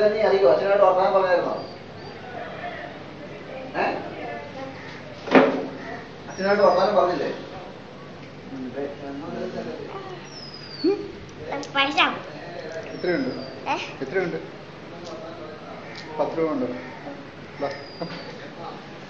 നീ അറിയോ അച്ഛനോട് വർത്താനം പറഞ്ഞായിരുന്നോ ഏ അച്ഛനോട് വർത്താനം പറഞ്ഞില്ലേ പൈസ എത്രയുണ്ട് ഏ എത്രയുണ്ട് പത്ത് രൂപ ഉണ്ടോ ദാ.